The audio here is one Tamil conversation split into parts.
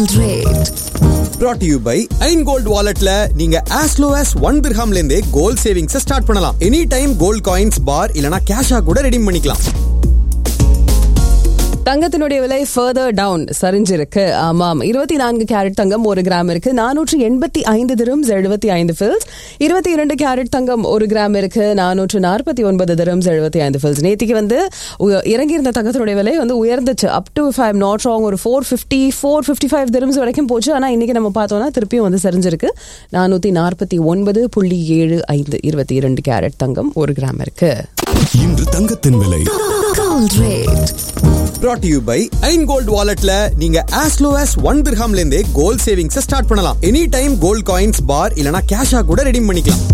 Gold rate. brought to you by Ain gold வாலெட்ல நீங்க as low as ஒன் திர்ஹாம்ல இருந்தே கோல்ட் சேவிங்ஸ் ஸ்டார்ட் பண்ணலாம் any time gold coins bar இல்லனா கேஷா கூட ரெடீம் பண்ணிக்கலாம் தங்கத்தினுடைய விலை ஃபர்தர் டவுன் சரிஞ்சிருக்கு ஆமாம் இருபத்தி நான்கு கேரட் தங்கம் ஒரு கிராம் இருக்கு நானூற்று எண்பத்தி ஐந்து திரம்ஸ் எழுபத்தி ஐந்து ஃபில்ஸ் இருபத்தி இரண்டு கேரட் தங்கம் ஒரு கிராம் இருக்கு நானூற்று நாற்பத்தி ஒன்பது திரம்ஸ் எழுபத்தி ஐந்து ஃபில்ஸ் நேத்திக்கு வந்து உ- இறங்கியிருந்த தங்கத்தினுடைய விலை வந்து உயர்ந்துச்சு up to five not wrong ஒரு four fifty four fifty five திரம்ஸ் வரைக்கும் போச்சு ஆனால் இன்னைக்கு நம்ம பார்த்தோம்னா திருப்பியும் வந்து சரிஞ்சிருக்கு நானூற்றி நாற்பத்தி ஒன்பது புள்ளி ஏழு ஐந்து இருபத்தி இரண்டு கேரட் தங்கம் ஒரு கிராம் இருக்கு இன்று தங்கத்தின் விலை Gold rate. brought to you by Ain gold வாலெட்ல நீங்க as low as ஒன் திர்ஹாம்ல இருந்தே கோல்ட் சேவிங்ஸ் ஸ்டார்ட் பண்ணலாம் any time gold coins bar இல்லனா கேஷா கூட ரெடீம் பண்ணிக்கலாம்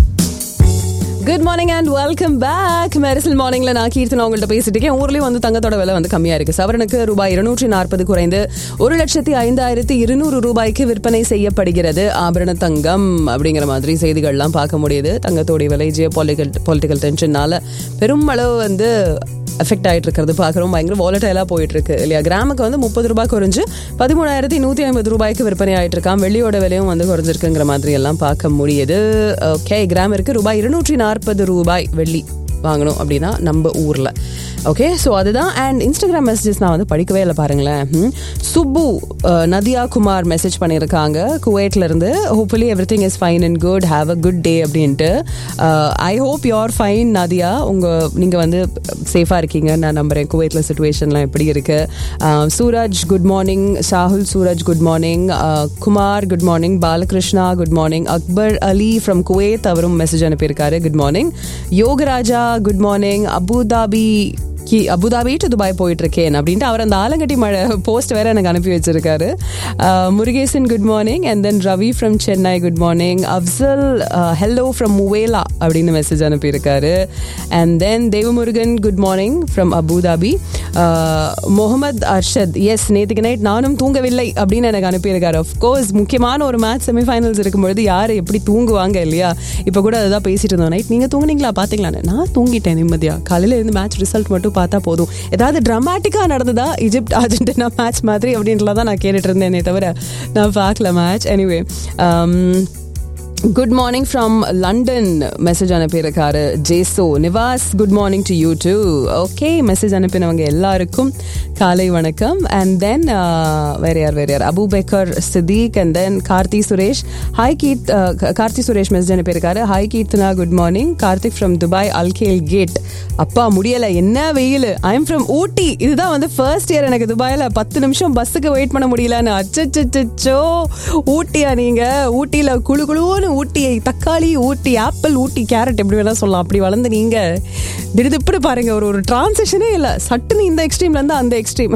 good morning and welcome back Mersal மார்னிங்ல நான் கீர்த்தனா உங்கள்ட்ட பேசிட்டு இருக்கேன் ஊர்லயும் வந்து தங்கத்தோட விலை வந்து கம்மியா இருக்கு சவரனுக்கு ரூபாய் இருநூற்றி நாற்பது குறைந்து ஒரு லட்சத்தி ஐந்தாயிரத்தி இருநூறு ரூபாய்க்கு விற்பனை செய்யப்படுகிறது ஆபரண தங்கம் அப்படிங்கிற மாதிரி செய்திகள்லாம் பார்க்க முடியுது தங்கத்தோடைய விலை ஜியோ பொலிட்டிக்கல் பொலிட்டிக்கல் டென்ஷனால பெரும் அளவு வந்து எஃபெக்ட் ஆயிட்டு இருக்கிறது பார்க்குறோம் பயங்கர வாலட்டைலாக போயிட்டு இருக்கு இல்லையா கிராமுக்கு வந்து முப்பது ரூபாய் குறைஞ்சு பதிமூணாயிரத்தி நூற்றி ஐம்பது ரூபாய்க்கு விற்பனை ஆயிட்டு இருக்கான் வெள்ளியோட விலையும் வந்து குறைஞ்சிருக்குங்கிற மாதிரி எல்லாம் பார்க்க முடியுது ஓகே கிராம் இருக்கு ரூபாய் இருநூற்றி நாற்பது ரூபாய் வெள்ளி வாங்கணும் அப்படின்னா நம்ம ஊரில் ஓகே ஸோ அதுதான் அண்ட் இன்ஸ்டாகிராம் மெசேஜஸ் நான் வந்து படிக்கவே இல்லை பாருங்களேன் ம். சுப்பு அஹ், நதியா குமார் மெசேஜ் பண்ணியிருக்காங்க குவைட்ல இருந்து hopefully everything is fine and good have a good day அப்படின்ட்டு I hope you're fine Nadiya உங்கள் நீங்கள் வந்து சேஃபாக இருக்கீங்க நான் நம்புறேன் குவைத்தில் சுச்சுவேஷன்லாம் எப்படி இருக்கு அஹ், Suraj good morning Sahul Suraj good morning Kumar good morning Balakrishna good morning Akbar Ali from Kuwait அவரும் மெசேஜ் அனுப்பியிருக்காரு good morning Yogaraja good morning Abu Dhabi கி அபுதாபி டு துபாய் போயிட்டு இருக்கேன் அப்படின்ட்டு அவர் அந்த ஆலங்கட்டி மழை போஸ்ட் வேற எனக்கு அனுப்பி வச்சிருக்காரு அஹ், Murugesan good morning and then Ravi from Chennai good morning Afsal hello from Muweilah அப்படின்னு மெசேஜ் அனுப்பியிருக்காரு and then Devamurugan good morning from Abu Dhabi Mohammed Arshad yes நேற்றுக்கு நைட் நானும் தூங்கவில்லை அப்படின்னு எனக்கு அனுப்பியிருக்காரு கோர்ஸ் முக்கியமான ஒரு மேட்ச் செமிஃபைனல்ஸ் இருக்கும்பொழுது யார் எப்படி தூங்குவாங்க இல்லையா இப்போ கூட அதுதான் பேசிட்டு இருந்தோம் நைட் நீங்கள் தூங்குனீங்களா பார்த்தீங்களான்னு நான் தூங்கிட்டேன் நிம்மதியா காலையில் இருந்து மேட்ச் ரிசல்ட் மட்டும் பார்த்தா போதும் ஏதாவது ட்ராமாட்டிக்காக நடந்ததா இஜிப்ட் அர்ஜென்டினா மேட்ச் மாதிரி அப்படின்றதான் நான் கேட்டுட்டு இருந்தேனே தவிர நான் பார்க்கல match anyway good morning from London message அனுப்பியிருக்காரு Jeso Nivas good morning to you too okay message அனுப்பினவங்க எல்லாருக்கும் காலை வணக்கம் அண்ட் தென் வேற யார் வேற யார் Abubakar Siddique and then Karthi Suresh hi Keerth uh, Karthi Suresh message அனுப்பியிருக்காரு hi Keerthana good morning Karthik from Dubai Al Khail gate அப்பா முடியல என்ன வெயில் ஐ எம் ஃப்ரம் ஊட்டி இதுதான் வந்து ஃபர்ஸ்ட் இயர் எனக்கு துபாயில் பத்து நிமிஷம் பஸ்ஸுக்கு வெயிட் பண்ண முடியலன்னு அச்சச்சோ ஊட்டியா நீங்க ஊட்டியில குழு குழுன்னு ஊட்டி தக்காளி ஊட்டி ஆப்பிள் ஊட்டி கேரட் எப்படி வேணா சொல்லலாம் அப்படி வளர்ந்து நீங்க திடுதிப்புன்னு பாருங்க ஒரு ஒரு டிரான்சிஷனே இல்லை சட்டுன்னு இந்த எக்ஸ்ட்ரீம்ல இருந்து அந்த எக்ஸ்ட்ரீம்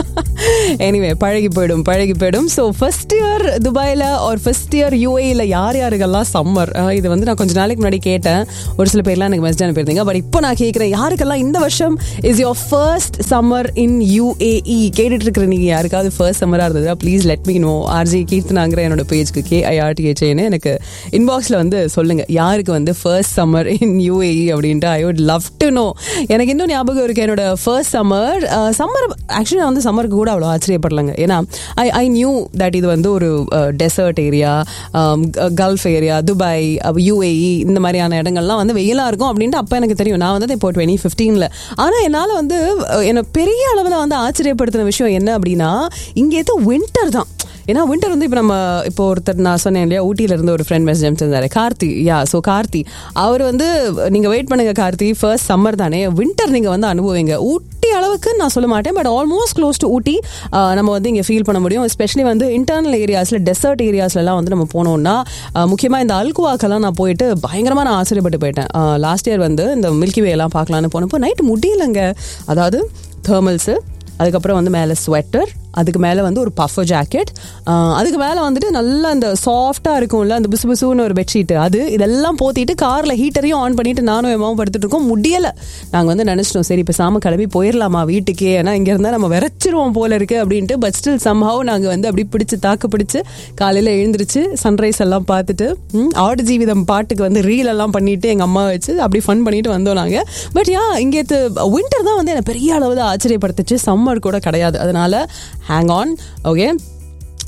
எனிவே பழகி போயிடும் பழகி போயிடும் ஸோ ஃபர்ஸ்ட் இயர் துபாயில் ஒரு ஃபர்ஸ்ட் இயர் யூஏயில் யார் யாருக்கெல்லாம் சம்மர் இது வந்து நான் கொஞ்ச நாளைக்கு முன்னாடி கேட்டேன் ஒரு சில பேர்லாம் எனக்கு மெசேஜ் அனுப்பியிருந்தீங்க பட் இப்போ நான் கேட்குறேன் யாருக்கெல்லாம் இந்த வருஷம் is your first summer in UAE கேட்டுட்டு இருக்கிற நீங்கள் யாருக்காவது ஃபர்ஸ்ட் சம்மராக இருந்ததா please let me know RJ கீர்த்தனாங்கிற என்னோட பேஜ்க்கு கேஐஆர்டிஹெச்ஏன்னு எனக்கு இன்பாக்ஸில் வந்து சொல்லுங்கள் யாருக்கு வந்து ஃபர்ஸ்ட் சம்மர் இன் யூஏஇ அப்படின்ட்டு I would love to know எனக்கு இன்னும் ஞாபகம் இருக்கு என்னோட ஃபர்ஸ்ட் சம்மர் சம்மர் ஆக்சுவலி நான் வந்து சம்மருக்கு கூட அவ்வளோ ஆச்சரியப்படலைங்க ஏன்னா ஐ ஐ நியூ தட் இது வந்து ஒரு desert area gulf area Dubai UAE இந்த மாதிரியான இடங்கள்லாம் வந்து வெயிலாக இருக்கும் அப்படின்ட்டு அப்போ எனக்கு தெரியும் நான் வந்து இப்போ டுவெண்ட்டி ஃபிஃப்டீனில் ஆனால் என்னால் வந்து அஹ், என்னை பெரிய அளவில் வந்து ஆச்சரியப்படுத்தின விஷயம் என்ன அப்படின்னா இங்கே ஏதோ வின்டர் தான் ஏன்னா வின்டர் வந்து இப்போ நம்ம இப்போ ஒருத்தர் நான் சொன்னேன் இல்லையா ஊட்டியில இருந்து ஒரு ஃப்ரெண்ட் மெசேஜ் அனுப்பிச்சிருந்தாரு கார்த்தி யா ஸோ கார்த்தி அவர் வந்து நீங்கள் வெயிட் பண்ணுங்க கார்த்தி ஃபர்ஸ்ட் சம்மர் தானே வின்டர் நீங்கள் வந்து அனுபவிங்க ஊட்டி அளவுக்கு நான் சொல்ல மாட்டேன் but almost close to Ooty ஆஹ், நம்ம வந்து இங்கே ஃபீல் பண்ண முடியும் எஸ்பெஷலி வந்து இன்டர்னல் ஏரியாஸில் டெசர்ட் ஏரியாஸ்லாம் வந்து நம்ம போனோம்னா முக்கியமாக இந்த அல்குவாக்கெல்லாம் நான் போயிட்டு பயங்கரமாக நான் ஆச்சரியப்பட்டு போயிட்டேன் லாஸ்ட் இயர் வந்து இந்த மில்கி வே எல்லாம் பார்க்கலான்னு போனப்போ நைட்டு முடியலங்க அதாவது தேர்மல்ஸு அதுக்கப்புறம் வந்து மேலே ஸ்வெட்டர் அதுக்கு மேலே வந்து ஒரு பஃபர் ஜாக்கெட் அதுக்கு மேலே வந்துட்டு நல்லா அந்த சாஃப்டாக இருக்கும்ல அந்த பிசு பிசுன்னு ஒரு பெட்ஷீட்டு அது இதெல்லாம் போத்திட்டு காரில் ஹீட்டரையும் ஆன் பண்ணிட்டு நானும் எம்மாவும் படுத்துட்டு இருக்கோம் முடியலை நாங்கள் வந்து நினச்சிட்டோம் சரி இப்போ சாம கிளம்பி போயிடலாமா வீட்டுக்கே ஏன்னா இங்கே இருந்தால் நம்ம விரைச்சிருவோம் போல இருக்கு அப்படின்ட்டு பட் ஸ்டில் சம்ஹாவ் நாங்கள் வந்து அப்படி பிடிச்சு தாக்கு பிடிச்சு காலையில் எழுந்திரிச்சு சன்ரைஸ் எல்லாம் பார்த்துட்டு ம், ஆடு ஜீவிதம் பாட்டுக்கு வந்து ரீல் எல்லாம் பண்ணிட்டு எங்கள் அம்மா வச்சு அப்படி ஃபன் பண்ணிட்டு வந்தோம் நாங்கள் பட் யா இங்கே வின்டர் தான் வந்து என்னை பெரிய அளவில் ஆச்சரியப்படுத்துச்சு சம்மர் கூட கிடையாது அதனால hang on okay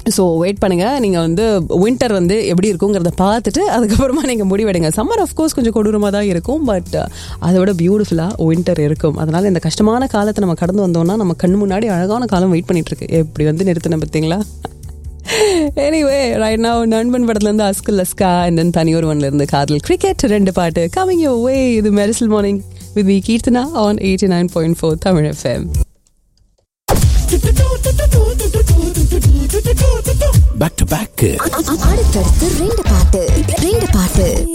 so wait பண்ணுங்க நீங்க வந்து வின்டர் வந்து எப்படி இருக்குங்கிறத பார்த்துட்டு அதுக்கப்புறமா நீங்க முடிவெடுங்க சம்மர் ஆஃப்கோர்ஸ் கொஞ்சம் கொடூரமாக தான் இருக்கும் பட் அதை விட பியூட்டிஃபுல்லாக வின்டர் இருக்கும் அதனால இந்த கஷ்டமான காலத்தை நம்ம கடந்து வந்தோம்னா நம்ம கண் முன்னாடி அழகான காலம் வெயிட் பண்ணிட்டு இருக்கு எப்படி வந்து நிறுத்தின பார்த்தீங்களா எனிவே ரைட் now நண்பன் படத்துல இருந்து அஸ்குல் லஸ்கா அண்ட் தென் தனியொருவன்ல இருந்து காதல் கிரிக்கெட் ரெண்டு பாட்டு கமிங் யோ வே இது Mersal morning with V Keerthana on eighty nine point four Tamil FM back to back அடுத்தடுத்து ரெண்டு பாட்டு ரெண்டு பாட்டு